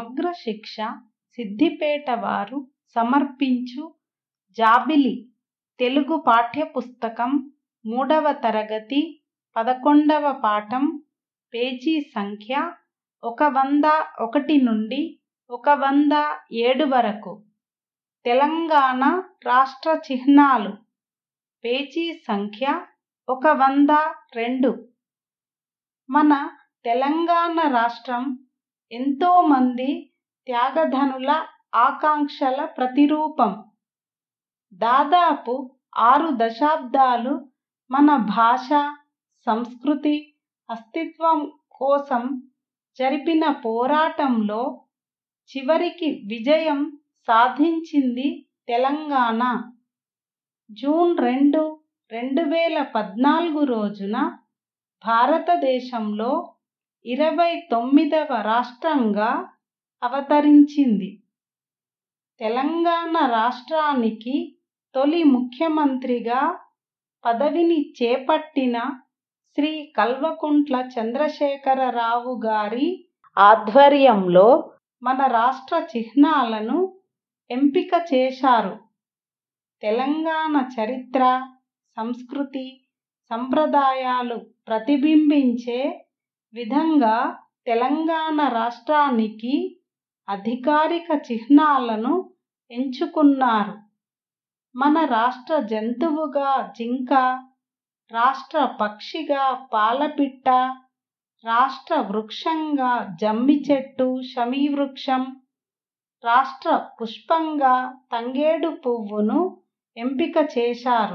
సమగ్ర శిక్ష సిద్దిపేట వారు సమర్పించు జాబిలి తెలుగు పాఠ్యపుస్తకం మూడవ తరగతి పదకొండవ పాఠం పేజీ సంఖ్య ఒక వంద ఒకటి నుండి ఒక వంద ఏడు వరకు తెలంగాణ రాష్ట్ర చిహ్నాలు పేజీ సంఖ్య ఒక వంద రెండు మన తెలంగాణ రాష్ట్రం ఎంతోమంది త్యాగధనుల ఆకాంక్షల ప్రతిరూపం దాదాపు ఆరు దశాబ్దాలు మన భాష సంస్కృతి అస్తిత్వం కోసం జరిపిన పోరాటంలో చివరికి విజయం సాధించింది తెలంగాణ జూన్ రెండు రెండు వేల పద్నాలుగు రోజున భారతదేశంలో ఇరవై తొమ్మిదవ రాష్ట్రంగా అవతరించింది తెలంగాణ రాష్ట్రానికి తొలి ముఖ్యమంత్రిగా పదవిని చేపట్టిన శ్రీ కల్వకుంట్ల చంద్రశేఖరరావు గారి ఆధ్వర్యంలో మన రాష్ట్ర చిహ్నాలను ఎంపిక చేశారు తెలంగాణ చరిత్ర సంస్కృతి సంప్రదాయాలు ప్రతిబింబించే విధంగా తెలంగాణ రాష్ట్రానికి అధికారిక చిహ్నాలను ఎంచుకున్నారు మన రాష్ట్ర జంతువుగా జింక రాష్ట్ర పక్షిగా పాలపిట్ట రాష్ట్ర వృక్షంగా జమ్మి చెట్టు శమీవృక్షం రాష్ట్ర పుష్పంగా తంగేడు పువ్వును ఎంపిక చేశారు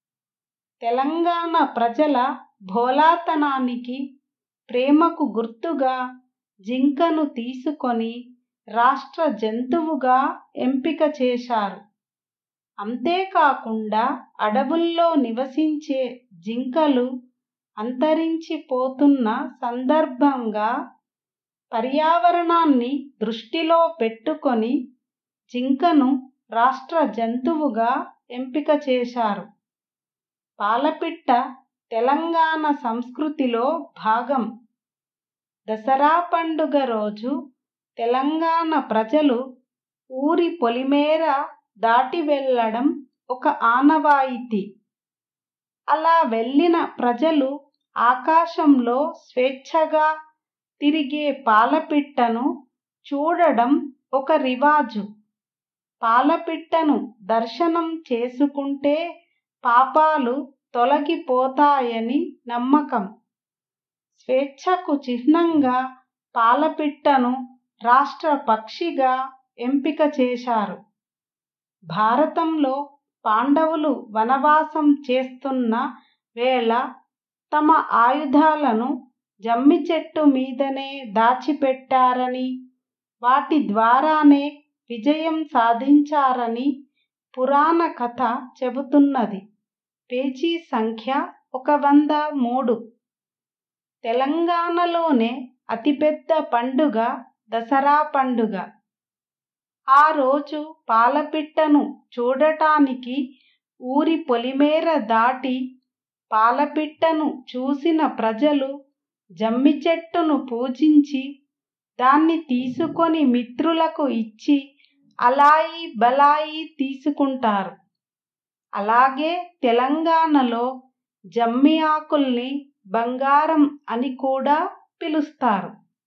తెలంగాణ ప్రజల భోలాతనానికి ప్రేమకు గుర్తుగా జింకను తీసుకొని రాష్ట్ర జంతువుగా ఎంపిక చేశారు అంతేకాకుండా అడవుల్లో నివసించే జింకలు అంతరించిపోతున్న సందర్భంగా పర్యావరణాన్ని దృష్టిలో పెట్టుకొని జింకను రాష్ట్ర జంతువుగా ఎంపిక చేశారు పాలపిట్ట తెలంగాణ సంస్కృతిలో భాగం దసరా పండుగ రోజు తెలంగాణ ప్రజలు ఊరి పొలిమేర దాటి వెళ్ళడం ఒక ఆనవాయితీ అలా వెళ్ళిన ప్రజలు ఆకాశంలో స్వేచ్ఛగా తిరిగే పాలపిట్టను చూడడం ఒక రివాజు పాలపిట్టను దర్శనం చేసుకుంటే పాపాలు తొలగిపోతాయని నమ్మకం స్వేచ్ఛకు చిహ్నంగా పాలపిట్టను రాష్ట్ర పక్షిగా ఎంపిక చేశారు భారతంలో పాండవులు వనవాసం చేస్తున్న వేళ తమ ఆయుధాలను జమ్మి చెట్టు మీదనే దాచిపెట్టారని వాటి ద్వారానే విజయం సాధించారని పురాణ కథ చెబుతున్నది పేజీ సంఖ్య ఒక వంద మూడు తెలంగాణలోనే అతిపెద్ద పండుగ దసరా పండుగ ఆ రోజు పాలపిట్టను చూడటానికి ఊరి పొలిమేర దాటి పాలపిట్టను చూసిన ప్రజలు జమ్మి చెట్టును పూజించి దాన్ని తీసుకొని మిత్రులకు ఇచ్చి అలాయి బలాయి తీసుకుంటారు అలాగే తెలంగాణలో జమ్మి ఆకుల్ని బంగారం అని కూడా పిలుస్తారు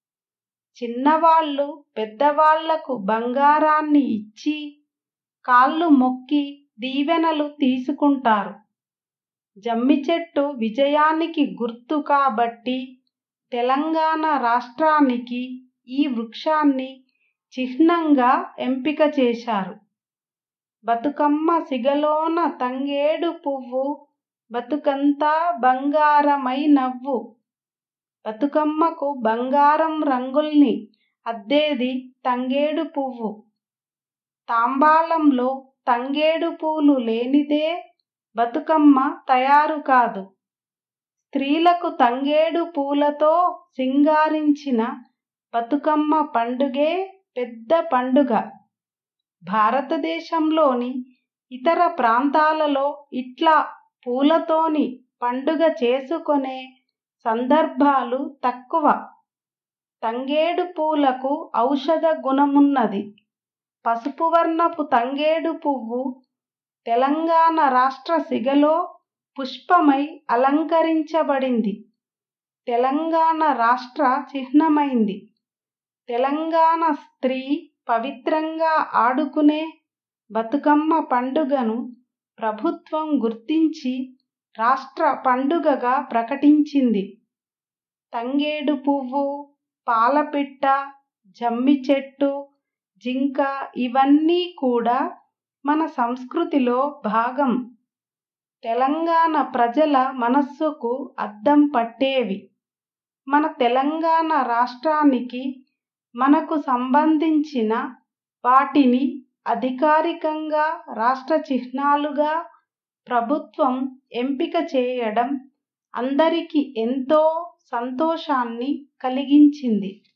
చిన్నవాళ్ళు పెద్దవాళ్లకు బంగారాన్ని ఇచ్చి కాళ్ళు మొక్కి దీవెనలు తీసుకుంటారు జమ్మి చెట్టు విజయానికి గుర్తు కాబట్టి తెలంగాణ రాష్ట్రానికి ఈ వృక్షాన్ని చిహ్నంగా ఎంపిక చేశారు బతుకమ్మ సిగలోన తంగేడు పువ్వు బతుకంతా బంగారమై నవ్వు బతుకమ్మకు బంగారం రంగుల్ని అద్దేది తంగేడు పువ్వు తాంబాలంలో తంగేడు పూలు లేనిదే బతుకమ్మ తయారు కాదు స్త్రీలకు తంగేడు పూలతో సింగారించిన బతుకమ్మ పండుగే పెద్ద పండుగ భారతదేశంలోని ఇతర ప్రాంతాలలో ఇట్లా పూలతోని పండుగ చేసుకొనే సందర్భాలు తక్కువ తంగేడు పూలకు ఔషధ గుణమున్నది పసుపు వర్ణపు తంగేడు పువ్వు తెలంగాణ రాష్ట్ర సిగలో పుష్పమై అలంకరించబడింది తెలంగాణ రాష్ట్ర చిహ్నమైంది తెలంగాణ స్త్రీ పవిత్రంగా ఆడుకునే బతుకమ్మ పండుగను ప్రభుత్వం గుర్తించి రాష్ట్ర పండుగగా ప్రకటించింది తంగేడు పువ్వు పాలపిట్ట జమ్మి చెట్టు జింక ఇవన్నీ కూడా మన సంస్కృతిలో భాగం తెలంగాణ ప్రజల మనస్సుకు అద్దం పట్టేవి మన తెలంగాణ రాష్ట్రానికి మనకు సంబంధించిన వాటిని అధికారికంగా రాష్ట్ర చిహ్నాలుగా ప్రభుత్వం ఎంపిక చేయడం అందరికీ ఎంతో సంతోషాన్ని కలిగించింది